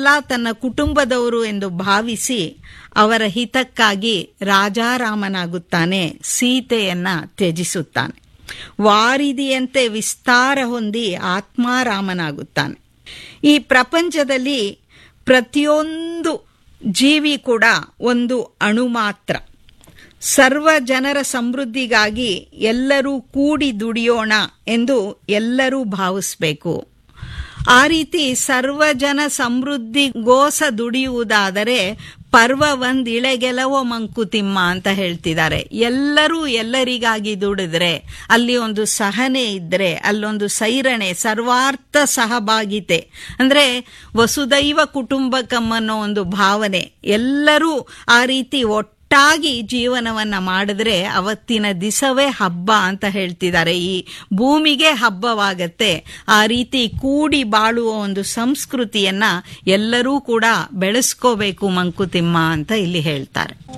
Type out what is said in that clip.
ಎಲ್ಲ ತನ್ನ ಕುಟುಂಬದವರು ಎಂದು ಭಾವಿಸಿ ಅವರ ಹಿತಕ್ಕಾಗಿ ರಾಜಾರಾಮನಾಗುತ್ತಾನೆ ಸೀತೆಯನ್ನ ತ್ಯಜಿಸುತ್ತಾನೆ ವಾರಿದಿಯಂತೆ ವಿಸ್ತಾರ ಹೊಂದಿ ಆತ್ಮಾರಾಮನಾಗುತ್ತಾನೆ ಈ ಪ್ರಪಂಚದಲ್ಲಿ ಪ್ರತಿಯೊಂದು ಜೀವಿ ಕೂಡ ಒಂದು ಅಣು ಮಾತ್ರ ಸರ್ವ ಜನರ ಸಮೃದ್ಧಿಗಾಗಿ ಎಲ್ಲರೂ ಕೂಡಿ ದುಡಿಯೋಣ ಎಂದು ಎಲ್ಲರೂ ಭಾವಿಸಬೇಕು ಆ ರೀತಿ ಸರ್ವ ಜನ ಸಮೃದ್ಧಿಗೋಸ ದುಡಿಯುವುದಾದರೆ ಪರ್ವ ಒಂದ್ ಇಳೆಗೆಲವೋ ಮಂಕುತಿಮ್ಮ ಅಂತ ಹೇಳ್ತಿದ್ದಾರೆ ಎಲ್ಲರೂ ಎಲ್ಲರಿಗಾಗಿ ದುಡಿದ್ರೆ ಅಲ್ಲಿ ಒಂದು ಸಹನೆ ಇದ್ರೆ ಅಲ್ಲೊಂದು ಸೈರಣೆ ಸರ್ವಾರ್ಥ ಸಹಭಾಗಿತೆ ಅಂದ್ರೆ ವಸುದೈವ ಕುಟುಂಬಕಂ ಅನ್ನೋ ಒಂದು ಭಾವನೆ ಎಲ್ಲರೂ ಆ ರೀತಿ ಒಟ್ಟಾಗಿ ಜೀವನವನ್ನ ಮಾಡಿದ್ರೆ ಅವತ್ತಿನ ದಿಸವೇ ಹಬ್ಬ ಅಂತ ಹೇಳ್ತಿದ್ದಾರೆ ಈ ಭೂಮಿಗೆ ಹಬ್ಬವಾಗತ್ತೆ ಆ ರೀತಿ ಕೂಡಿ ಬಾಳುವ ಒಂದು ಸಂಸ್ಕೃತಿಯನ್ನ ಎಲ್ಲರೂ ಕೂಡ ಬೆಳೆಸ್ಕೋಬೇಕು ಮಂಕುತಿಮ್ಮ ಅಂತ ಇಲ್ಲಿ ಹೇಳ್ತಾರೆ